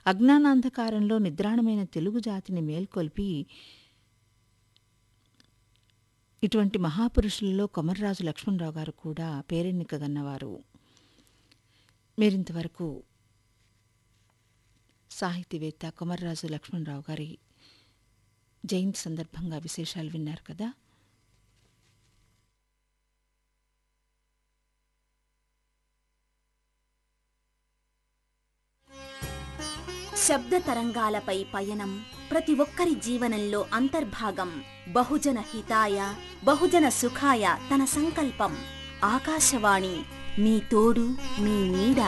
అజ్ఞానాంధకారంలో నిద్రాణమైన తెలుగు జాతిని మేల్కొల్పి ఇటువంటి మహాపురుషులలో కొమర్రాజు లక్ష్మణరావు గారు కూడా పేరెన్నికగన్నవారు మీరింతవరకు సాహితీవేత్త కొమర్రాజు లక్ష్మణరావు గారి జయంతి సందర్భంగా విశేషాలు విన్నారు కదా శబ్ద తరంగాలపై పయనం ప్రతి ఒక్కరి జీవనంలో అంతర్భాగం బహుజన హితాయ బహుజన సుఖాయ తన సంకల్పం ఆకాశవాణి మీ తోడు మీ నీడ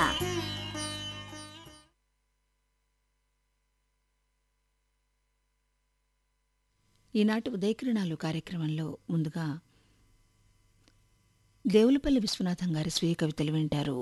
ఈనాటి ఉదయకిరణాలు కార్యక్రమంలో ముందుగా దేవులపల్లి విశ్వనాథం గారి స్వీయ కవితలు వింటారు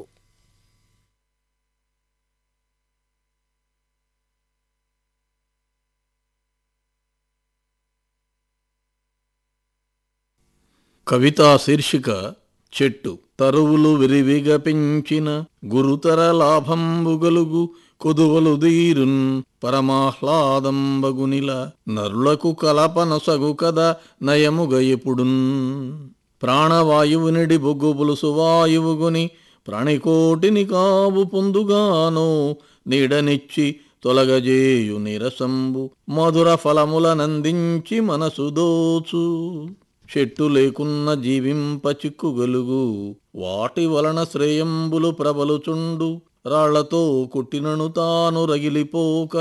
కవితా శీర్షిక చెట్టు తరువులు విరివిగా పెంచిన గురుతర లాభంబు గలుగు కొదువలు దీరున్ పరమాహ్లాదంబగునిల నరులకు కలపన సగు కదా నయముగ ఎప్పుడున్ ప్రాణవాయువునిడి బొగ్గు పులుసు వాయువుగుని ప్రాణికోటిని కావు పొందుగానో నీడనిచ్చి తొలగజేయు నిరసంబు మధుర ఫలములనందించి మనసు దోచు చెట్టు లేకున్న జీవింప చిక్కుగలుగు వాటి వలన శ్రేయంబులు ప్రబలుచుండు రాళ్లతో కొట్టినను తాను రగిలిపోక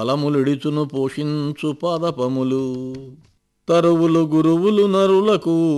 ఫలములిడిచును పోషించు పాదపములు తరువులు గురువులు నరులకు